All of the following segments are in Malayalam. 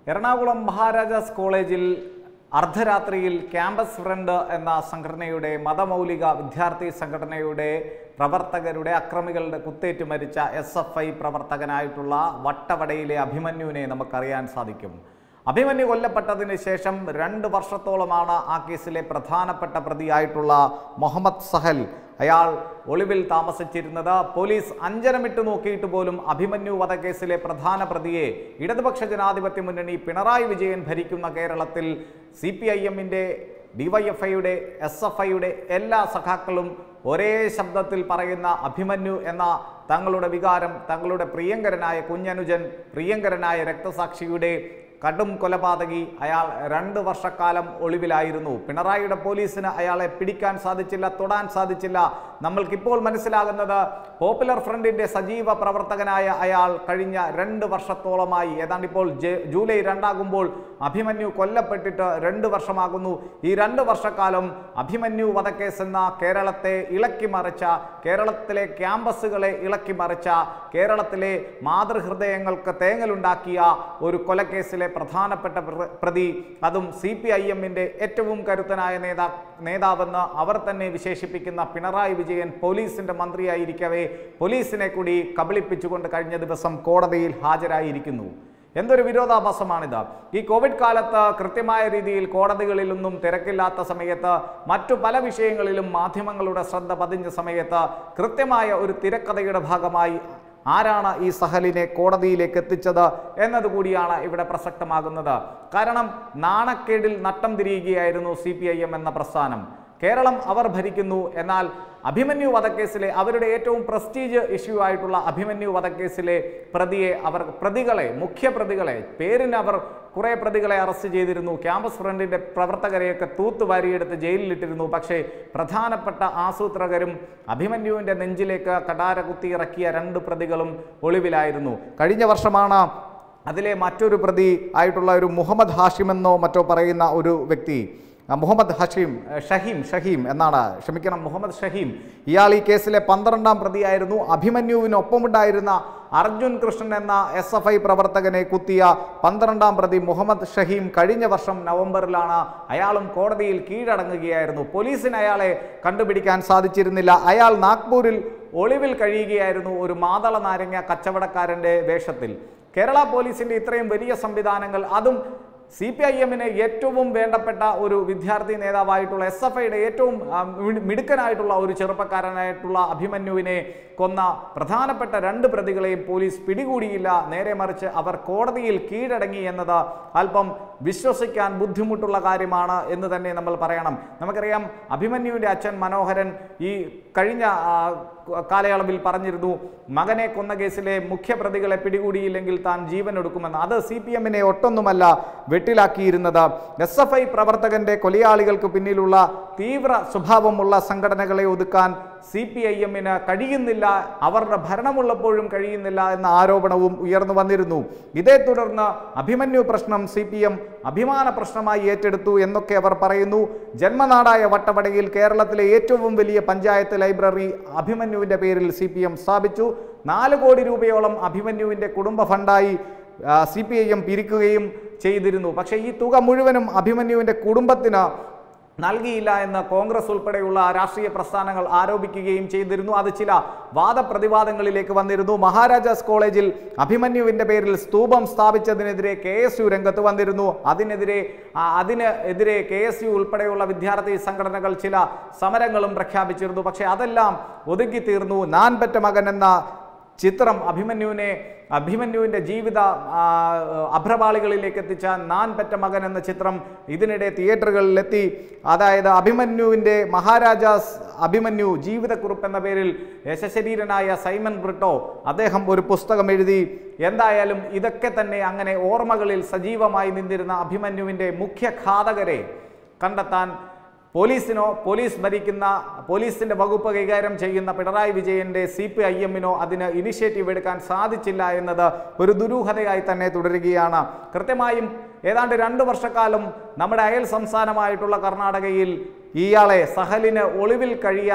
എറണാകുളം മഹാരാജാസ് കോളേജിൽ അർദ്ധരാത്രിയിൽ ക്യാമ്പസ് ഫ്രണ്ട് എന്ന സംഘടനയുടെ മതമൗലിക വിദ്യാർത്ഥി സംഘടനയുടെ പ്രവർത്തകരുടെ അക്രമികളുടെ കുത്തേറ്റ് മരിച്ച എസ് എഫ് ഐ പ്രവർത്തകനായിട്ടുള്ള വട്ടവടയിലെ അഭിമന്യുവിനെ നമുക്കറിയാൻ സാധിക്കും അഭിമന്യു കൊല്ലപ്പെട്ടതിന് ശേഷം രണ്ട് വർഷത്തോളമാണ് ആ കേസിലെ പ്രധാനപ്പെട്ട പ്രതിയായിട്ടുള്ള മുഹമ്മദ് സഹൽ അയാൾ ഒളിവിൽ താമസിച്ചിരുന്നത് പോലീസ് അഞ്ചനമിട്ട് നോക്കിയിട്ട് പോലും അഭിമന്യു വധക്കേസിലെ പ്രധാന പ്രതിയെ ഇടതുപക്ഷ ജനാധിപത്യ മുന്നണി പിണറായി വിജയൻ ഭരിക്കുന്ന കേരളത്തിൽ സി പി ഐ എമ്മിൻ്റെ ഡിവൈഎഫ്ഐയുടെ എസ് എഫ് ഐയുടെ എല്ലാ സഖാക്കളും ഒരേ ശബ്ദത്തിൽ പറയുന്ന അഭിമന്യു എന്ന തങ്ങളുടെ വികാരം തങ്ങളുടെ പ്രിയങ്കരനായ കുഞ്ഞനുജൻ പ്രിയങ്കരനായ രക്തസാക്ഷിയുടെ കടും കൊലപാതകി അയാൾ രണ്ട് വർഷക്കാലം ഒളിവിലായിരുന്നു പിണറായിയുടെ പോലീസിന് അയാളെ പിടിക്കാൻ സാധിച്ചില്ല തൊടാൻ സാധിച്ചില്ല നമ്മൾക്കിപ്പോൾ മനസ്സിലാകുന്നത് പോപ്പുലർ ഫ്രണ്ടിന്റെ സജീവ പ്രവർത്തകനായ അയാൾ കഴിഞ്ഞ രണ്ട് വർഷത്തോളമായി ഏതാണ്ട് ഇപ്പോൾ ജെ- ജൂലൈ രണ്ടാകുമ്പോൾ അഭിമന്യു കൊല്ലപ്പെട്ടിട്ട് രണ്ട് വർഷമാകുന്നു ഈ രണ്ട് വർഷക്കാലം അഭിമന്യു വധക്കേസ് എന്ന കേരളത്തെ ഇളക്കി മറിച്ച കേരളത്തിലെ ക്യാമ്പസുകളെ ഇളക്കി മറിച്ച കേരളത്തിലെ മാതൃഹൃദയങ്ങൾക്ക് തേങ്ങലുണ്ടാക്കിയ ഒരു കൊലക്കേസിലെ പ്രധാനപ്പെട്ട പ്ര- പ്രതി അതും സി പി ഐ എമ്മിൻ്റെ ഏറ്റവും കരുത്തനായ നേതാ നേതാവെന്ന് അവർ തന്നെ വിശേഷിപ്പിക്കുന്ന പിണറായി വിജയൻ പോലീസിന്റെ മന്ത്രിയായിരിക്കവേ പോലീസിനെ കൂടി കബളിപ്പിച്ചുകൊണ്ട് കഴിഞ്ഞ ദിവസം കോടതിയിൽ ഹാജരായിരിക്കുന്നു എന്തൊരു വിരോധാഭാസമാണിത് ഈ കോവിഡ് കാലത്ത് കൃത്യമായ രീതിയിൽ കോടതികളിലൊന്നും തിരക്കില്ലാത്ത സമയത്ത് മറ്റു പല വിഷയങ്ങളിലും മാധ്യമങ്ങളുടെ ശ്രദ്ധ പതിഞ്ഞ സമയത്ത് കൃത്യമായ ഒരു തിരക്കഥയുടെ ഭാഗമായി ആരാണ് ഈ സഹലിനെ കോടതിയിലേക്ക് എത്തിച്ചത് എന്നതുകൂടിയാണ് ഇവിടെ പ്രസക്തമാകുന്നത് കാരണം നാണക്കേടിൽ നട്ടം തിരിയുകയായിരുന്നു സി എന്ന പ്രസ്ഥാനം കേരളം അവർ ഭരിക്കുന്നു എന്നാൽ അഭിമന്യു വധക്കേസിലെ അവരുടെ ഏറ്റവും പ്രസ്റ്റീജ് ഇഷ്യൂ ആയിട്ടുള്ള അഭിമന്യു വധക്കേസിലെ പ്രതിയെ അവർ പ്രതികളെ മുഖ്യ പ്രതികളെ പേരിന് അവർ കുറേ പ്രതികളെ അറസ്റ്റ് ചെയ്തിരുന്നു ക്യാമ്പസ് ഫ്രണ്ടിന്റെ പ്രവർത്തകരെയൊക്കെ തൂത്തുവാരിയെടുത്ത് ജയിലിലിട്ടിരുന്നു പക്ഷേ പ്രധാനപ്പെട്ട ആസൂത്രകരും അഭിമന്യുവിന്റെ നെഞ്ചിലേക്ക് കടാര കുത്തിയിറക്കിയ രണ്ട് പ്രതികളും ഒളിവിലായിരുന്നു കഴിഞ്ഞ വർഷമാണ് അതിലെ മറ്റൊരു പ്രതി ആയിട്ടുള്ള ഒരു മുഹമ്മദ് ഹാഷിം എന്നോ മറ്റോ പറയുന്ന ഒരു വ്യക്തി ആ, മുഹമ്മദ് ഹഷീം ഏ, ഷഹീം ഷഹീം എന്നാണ് ക്ഷമിക്കണം മുഹമ്മദ് ഷഹീം ഇയാൾ ഈ കേസിലെ പന്ത്രണ്ടാം പ്രതിയായിരുന്നു അഭിമന്യുവിനൊപ്പമുണ്ടായിരുന്ന അർജുൻ കൃഷ്ണൻ എന്ന എസ് എഫ് ഐ പ്രവർത്തകനെ കുത്തിയ പന്ത്രണ്ടാം പ്രതി മുഹമ്മദ് ഷഹീം കഴിഞ്ഞ വർഷം നവംബറിലാണ് അയാളും കോടതിയിൽ കീഴടങ്ങുകയായിരുന്നു പോലീസിന് അയാളെ കണ്ടുപിടിക്കാൻ സാധിച്ചിരുന്നില്ല അയാൾ നാഗ്പൂരിൽ ഒളിവിൽ കഴിയുകയായിരുന്നു ഒരു മാതള നാരങ്ങ കച്ചവടക്കാരൻ്റെ വേഷത്തിൽ കേരള പോലീസിന്റെ ഇത്രയും വലിയ സംവിധാനങ്ങൾ അതും സി പി ഐ എമ്മിന് ഏറ്റവും വേണ്ടപ്പെട്ട ഒരു വിദ്യാർത്ഥി നേതാവായിട്ടുള്ള എസ് എഫ് ഐയുടെ ഏറ്റവും ആ, മിടു- മിടുക്കനായിട്ടുള്ള ഒരു ചെറുപ്പക്കാരനായിട്ടുള്ള അഭിമന്യുവിനെ കൊന്ന പ്രധാനപ്പെട്ട രണ്ട് പ്രതികളെയും പോലീസ് പിടികൂടിയില്ല നേരെ മറിച്ച് അവർ കോടതിയിൽ കീഴടങ്ങി എന്നത് അല്പം വിശ്വസിക്കാൻ ബുദ്ധിമുട്ടുള്ള കാര്യമാണ് എന്ന് തന്നെ നമ്മൾ പറയണം നമുക്കറിയാം അഭിമന്യുവിൻ്റെ അച്ഛൻ മനോഹരൻ ഈ കഴിഞ്ഞ ആ, കാലയളവിൽ പറഞ്ഞിരുന്നു മകനെ കൊന്ന കേസിലെ മുഖ്യപ്രതികളെ പിടികൂടിയില്ലെങ്കിൽ താൻ ജീവൻ എടുക്കുമെന്ന് അത് സി പി എമ്മിനെ ഒട്ടൊന്നുമല്ല വെട്ടിലാക്കിയിരുന്നത് എസ് എഫ് ഐ പ്രവർത്തകന്റെ കൊലയാളികൾക്ക് പിന്നിലുള്ള തീവ്ര സ്വഭാവമുള്ള സംഘടനകളെ ഒതുക്കാൻ സി പി ഐ എമ്മിന് കഴിയുന്നില്ല അവരുടെ ഭരണമുള്ളപ്പോഴും കഴിയുന്നില്ല എന്ന ആരോപണവും ഉയർന്നു വന്നിരുന്നു ഇതേ തുടർന്ന് അഭിമന്യു പ്രശ്നം സി പി എം അഭിമാന പ്രശ്നമായി ഏറ്റെടുത്തു എന്നൊക്കെ അവർ പറയുന്നു ജന്മനാടായ വട്ടവടയിൽ കേരളത്തിലെ ഏറ്റവും വലിയ പഞ്ചായത്ത് ലൈബ്രറി അഭിമന്യുവിൻ്റെ പേരിൽ സി പി എം സ്ഥാപിച്ചു നാല് കോടി രൂപയോളം അഭിമന്യുവിൻ്റെ കുടുംബ ഫണ്ടായി സി പി ഐ എം പിരിക്കുകയും ചെയ്തിരുന്നു പക്ഷേ ഈ തുക മുഴുവനും അഭിമന്യുവിൻ്റെ കുടുംബത്തിന് നൽകിയില്ല എന്ന് കോൺഗ്രസ് ഉൾപ്പെടെയുള്ള രാഷ്ട്രീയ പ്രസ്ഥാനങ്ങൾ ആരോപിക്കുകയും ചെയ്തിരുന്നു അത് ചില വാദപ്രതിവാദങ്ങളിലേക്ക് വന്നിരുന്നു മഹാരാജാസ് കോളേജിൽ അഭിമന്യുവിന്റെ പേരിൽ സ്തൂപം സ്ഥാപിച്ചതിനെതിരെ കെ എസ് യു രംഗത്ത് വന്നിരുന്നു അതിനെതിരെ ആ, അതിന് എതിരെ കെ എസ് യു ഉൾപ്പെടെയുള്ള വിദ്യാർത്ഥി സംഘടനകൾ ചില സമരങ്ങളും പ്രഖ്യാപിച്ചിരുന്നു പക്ഷേ അതെല്ലാം ഒതുക്കി തീർന്നു നാൻ പെറ്റ മകൻ എന്ന ചിത്രം അഭിമന്യുവിനെ അഭിമന്യുവിൻ്റെ ജീവിത ആ, അഭ്രപാളികളിലേക്ക് എത്തിച്ച നാൻ പെറ്റ മകൻ എന്ന ചിത്രം ഇതിനിടെ തിയേറ്ററുകളിലെത്തി അതായത് അഭിമന്യുവിൻ്റെ മഹാരാജാസ് അഭിമന്യു ജീവിതക്കുറിപ്പ് എന്ന പേരിൽ യശശരീരനായ സൈമൺ ബ്രിട്ടോ അദ്ദേഹം ഒരു പുസ്തകം എഴുതി എന്തായാലും ഇതൊക്കെ തന്നെ അങ്ങനെ ഓർമ്മകളിൽ സജീവമായി നിന്നിരുന്ന അഭിമന്യുവിൻ്റെ മുഖ്യ ഘാതകരെ കണ്ടെത്താൻ പോലീസിനോ പോലീസ് ഭരിക്കുന്ന പോലീസിന്റെ വകുപ്പ് കൈകാര്യം ചെയ്യുന്ന പിണറായി വിജയന്റെ സി പി ഐ എമ്മിനോ അതിന് ഇനിഷ്യേറ്റീവ് എടുക്കാൻ സാധിച്ചില്ല എന്നത് ഒരു ദുരൂഹതയായി തന്നെ തുടരുകയാണ് കൃത്യമായും ഏതാണ്ട് രണ്ട് വർഷക്കാലം നമ്മുടെ അയൽ സംസ്ഥാനമായിട്ടുള്ള കർണാടകയിൽ ഇയാളെ സഹലിന് ഒളിവിൽ കഴിയാൻ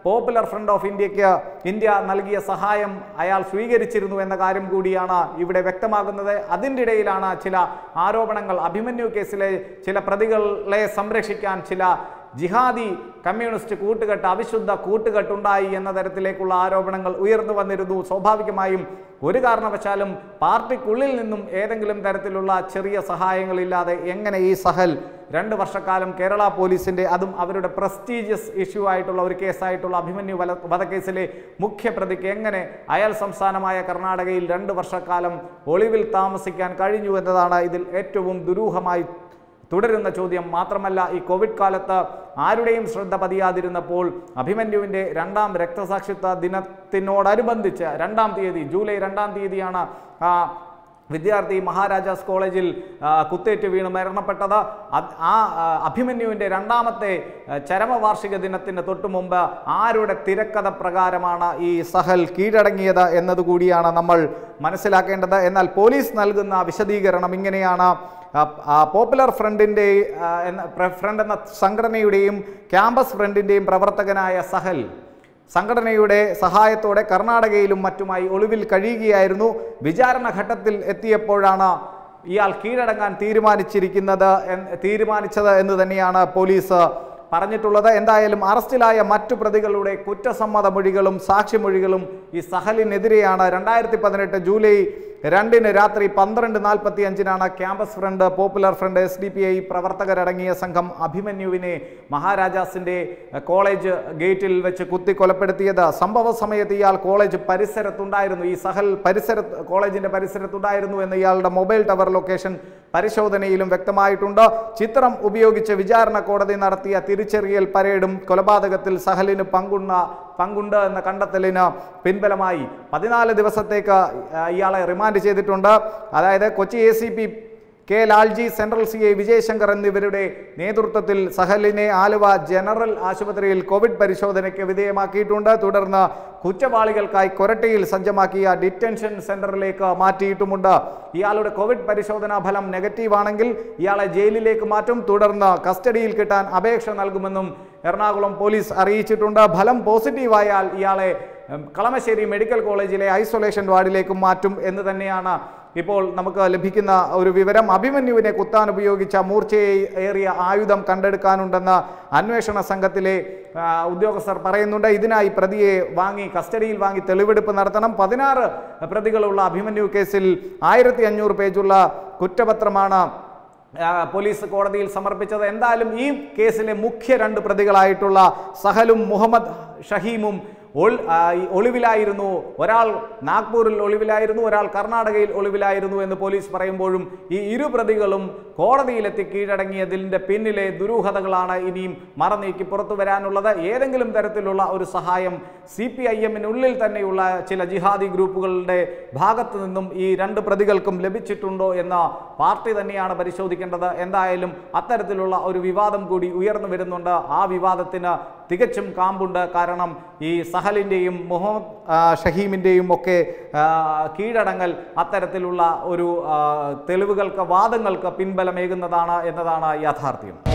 പോപ്പുലർ ഫ്രണ്ട് ഓഫ് ഇന്ത്യക്ക് ഇന്ത്യ നൽകിയ സഹായം അയാൾ സ്വീകരിച്ചിരുന്നു എന്ന കാര്യം കൂടിയാണ് ഇവിടെ വ്യക്തമാകുന്നത് അതിൻ്റെ ഇടയിലാണ് ചില ആരോപണങ്ങൾ അഭിമന്യു കേസിലെ ചില പ്രതികളെ സംരക്ഷിക്കാൻ ചില ജിഹാദി കമ്മ്യൂണിസ്റ്റ് കൂട്ടുകെട്ട് അവിശുദ്ധ കൂട്ടുകെട്ടുണ്ടായി എന്ന തരത്തിലേക്കുള്ള ആരോപണങ്ങൾ ഉയർന്നു വന്നിരുന്നു സ്വാഭാവികമായും ഒരു കാരണവശാലും പാർട്ടിക്കുള്ളിൽ നിന്നും ഏതെങ്കിലും തരത്തിലുള്ള ചെറിയ സഹായങ്ങളില്ലാതെ എങ്ങനെ ഈ സഹൽ രണ്ട് വർഷക്കാലം കേരള പോലീസിന്റെ അതും അവരുടെ പ്രസ്റ്റീജിയസ് ഇഷ്യൂ ആയിട്ടുള്ള ഒരു കേസായിട്ടുള്ള അഭിമന്യു വല വധക്കേസിലെ മുഖ്യപ്രതിക്ക് എങ്ങനെ അയൽ സംസ്ഥാനമായ കർണാടകയിൽ രണ്ട് വർഷക്കാലം ഒളിവിൽ താമസിക്കാൻ കഴിഞ്ഞു എന്നതാണ് ഇതിൽ ഏറ്റവും ദുരൂഹമായി തുടരുന്ന ചോദ്യം മാത്രമല്ല ഈ കോവിഡ് കാലത്ത് ആരുടെയും ശ്രദ്ധ പതിയാതിരുന്നപ്പോൾ അഭിമന്യുവിൻ്റെ രണ്ടാം രക്തസാക്ഷിത്വ ദിനത്തിനോടനുബന്ധിച്ച് രണ്ടാം തീയതി ജൂലൈ രണ്ടാം തീയതിയാണ് ആ വിദ്യാർത്ഥി മഹാരാജാസ് കോളേജിൽ ആ, കുത്തേറ്റ് വീണ് മരണപ്പെട്ടത് അത് ആ ആ, അഭിമന്യുവിൻ്റെ രണ്ടാമത്തെ ആ, ചരമവാർഷിക ദിനത്തിന് തൊട്ടു മുമ്പ് ആരുടെ തിരക്കഥ പ്രകാരമാണ് ഈ സഹൽ കീഴടങ്ങിയത് എന്നതുകൂടിയാണ് നമ്മൾ മനസ്സിലാക്കേണ്ടത് എന്നാൽ പോലീസ് നൽകുന്ന വിശദീകരണം ഇങ്ങനെയാണ് ആ, ആ, പോപ്പുലർ ഫ്രണ്ടിൻ്റെ ആ, എന്ന പ്ര- ഫ്രണ്ട് എന്ന സംഘടനയുടെയും ക്യാമ്പസ് ഫ്രണ്ടിൻ്റെയും പ്രവർത്തകനായ സഹൽ സംഘടനയുടെ സഹായത്തോടെ കർണാടകയിലും മറ്റുമായി ഒളിവിൽ കഴിയുകയായിരുന്നു വിചാരണ ഘട്ടത്തിൽ എത്തിയപ്പോഴാണ് ഇയാൾ കീഴടങ്ങാൻ തീരുമാനിച്ചിരിക്കുന്നത് എന്ന് തീരുമാനിച്ചത് എന്ന് തന്നെയാണ് പോലീസ് പറഞ്ഞിട്ടുള്ളത് എന്തായാലും അറസ്റ്റിലായ മറ്റു പ്രതികളുടെ കുറ്റസമ്മത മൊഴികളും സാക്ഷിമൊഴികളും ഈ സഹലിനെതിരെയാണ് രണ്ടായിരത്തി പതിനെട്ട് ജൂലൈ രണ്ടിന് രാത്രി പന്ത്രണ്ട് നാൽപ്പത്തി അഞ്ചിനാണ് Campus Front Popular Front S D P I പ്രവർത്തകരടങ്ങിയ സംഘം അഭിമന്യുവിനെ മഹാരാജാസിന്റെ എഹ്, കോളേജ് ഗേറ്റിൽ വെച്ച് കുത്തി കൊലപ്പെടുത്തിയത് സംഭവ സമയത്ത് ഇയാൾ കോളേജ് പരിസരത്തുണ്ടായിരുന്നു ഈ സഹൽ പരിസരത്ത് കോളേജിന്റെ പരിസരത്തുണ്ടായിരുന്നു എന്ന് ഇയാളുടെ മൊബൈൽ ടവർ ലൊക്കേഷൻ പരിശോധനയിലും വ്യക്തമായിട്ടുണ്ട് ചിത്രം ഉപയോഗിച്ച് വിചാരണ കോടതി നടത്തിയ തിരിച്ചറിയൽ പരേഡും കൊലപാതകത്തിൽ സഹലിന് പങ്കുണ്ണ പങ്കുണ്ട് എന്ന കണ്ടെത്തലിന് പിൻബലമായി പതിനാല് ദിവസത്തേക്ക് ആ, ഇയാളെ റിമാൻഡ് ചെയ്തിട്ടുണ്ട് അതായത് Kochi A C P K Lalji central C I Vijayashankar എന്നിവരുടെ നേതൃത്വത്തിൽ സഹലിനെ ആലുവ ജനറൽ ആശുപത്രിയിൽ കോവിഡ് പരിശോധനയ്ക്ക് വിധേയമാക്കിയിട്ടുണ്ട് തുടർന്ന് കുറ്റവാളികൾക്കായി കൊരട്ടിയിൽ സജ്ജമാക്കിയ ഡിറ്റൻഷൻ സെന്ററിലേക്ക് മാറ്റിയിട്ടുമുണ്ട് ഇയാളുടെ കോവിഡ് പരിശോധനാ ഫലം നെഗറ്റീവ് ആണെങ്കിൽ ഇയാളെ ജയിലിലേക്ക് മാറ്റും തുടർന്ന് കസ്റ്റഡിയിൽ കിട്ടാൻ അപേക്ഷ നൽകുമെന്നും എറണാകുളം പോലീസ് അറിയിച്ചിട്ടുണ്ട് ഫലം പോസിറ്റീവായാൽ ഇയാളെ ഉം, കളമശ്ശേരി മെഡിക്കൽ കോളേജിലെ ഐസൊലേഷൻ വാർഡിലേക്ക് മാറ്റും എന്ന് തന്നെയാണ് ഇപ്പോൾ നമുക്ക് ലഭിക്കുന്ന ഒരു വിവരം അഭിമന്യുവിനെ കുത്താൻ ഉപയോഗിച്ച മൂർച്ചയേറിയ ആയുധം കണ്ടെടുക്കാനുണ്ടെന്ന് അന്വേഷണ സംഘത്തിലെ ആ, ഉദ്യോഗസ്ഥർ പറയുന്നുണ്ട് ഇതിനായി പ്രതിയെ വാങ്ങി കസ്റ്റഡിയിൽ വാങ്ങി തെളിവെടുപ്പ് നടത്തണം പതിനാറ് പ്രതികളുള്ള അഭിമന്യു കേസിൽ ആയിരത്തി അഞ്ഞൂറ് പേജുള്ള കുറ്റപത്രമാണ് ആ, പോലീസ് കോടതിയിൽ സമർപ്പിച്ചത് എന്തായാലും ഈ കേസിലെ മുഖ്യ രണ്ട് പ്രതികളായിട്ടുള്ള സഹലും മുഹമ്മദ് ഷഹീമും ഒൾ ആ, ഈ ഒളിവിലായിരുന്നു ഒരാൾ നാഗ്പൂരിൽ ഒളിവിലായിരുന്നു ഒരാൾ കർണാടകയിൽ ഒളിവിലായിരുന്നു എന്ന് പോലീസ് പറയുമ്പോഴും ഈ ഇരു പ്രതികളും കോടതിയിലെത്തി കീഴടങ്ങിയതിൻ്റെ പിന്നിലെ ദുരൂഹതകളാണ് ഇനിയും മറനീക്കി പുറത്തു വരാനുള്ളത് ഏതെങ്കിലും തരത്തിലുള്ള ഒരു സഹായം സി പി ഐ എമ്മിനുള്ളിൽ തന്നെയുള്ള ചില ജിഹാദി ഗ്രൂപ്പുകളുടെ ഭാഗത്തു നിന്നും ഈ രണ്ട് പ്രതികൾക്കും ലഭിച്ചിട്ടുണ്ടോ എന്ന് പാർട്ടി തന്നെയാണ് പരിശോധിക്കേണ്ടത് എന്തായാലും അത്തരത്തിലുള്ള ഒരു വിവാദം കൂടി ഉയർന്നു വരുന്നുണ്ട് ആ വിവാദത്തിന് തികച്ചും കാമ്പുണ്ട് കാരണം ഈ സഹലിൻ്റെയും മുഹമ്മദ് ആ, ഷഹീമിൻ്റെയും ഒക്കെ ആ, കീഴടങ്ങൽ അത്തരത്തിലുള്ള ഒരു ആ, തെളിവുകൾക്ക് വാദങ്ങൾക്ക് പിൻബലമേകുന്നതാണ് എന്നതാണ് യാഥാർത്ഥ്യം